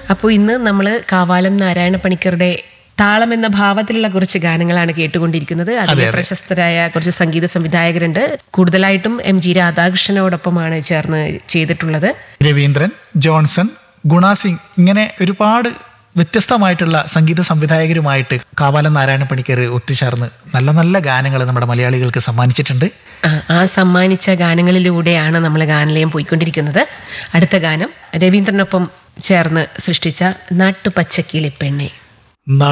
അപ്പോൾ ഇന്ന് നമ്മൾ കാവാലം നാരായണ പണിക്കരുടെ താളം എന്ന ഭാവത്തിലുള്ള കുറച്ച് ഗാനങ്ങളാണ് കേട്ടുകൊണ്ടിരിക്കുന്നത് അതിലെ പ്രശസ്തരായ കുറച്ച് സംഗീത സംവിധായകരുണ്ട് കൂടുതലായിട്ടും എം ജി രാധാകൃഷ്ണനോടൊപ്പമാണ് ചേർന്ന് ചെയ്തിട്ടുള്ളത് രവീന്ദ്രൻ ജോൺസൺ ഗുണ സിംഗ് ഇങ്ങനെ ഒരുപാട് വ്യത്യസ്തമായിട്ടുള്ള സംഗീത സംവിധായകരുമായിട്ട് കാവാലം നാരായണ പണിക്കർ ഒത്തുചേർന്ന് നല്ല നല്ല ഗാനങ്ങൾ നമ്മുടെ മലയാളികൾക്ക് സമ്മാനിച്ചിട്ടുണ്ട് ആ, ആ സമ്മാനിച്ച ഗാനങ്ങളിലൂടെയാണ് നമ്മൾ ഗാനലയം പോയിക്കൊണ്ടിരിക്കുന്നത് അടുത്ത ഗാനം രവീന്ദ്രനൊപ്പം ചേർന്ന് സൃഷ്ടിച്ച നാട്ടുപച്ചക്കിളിപ്പെണ്ണെ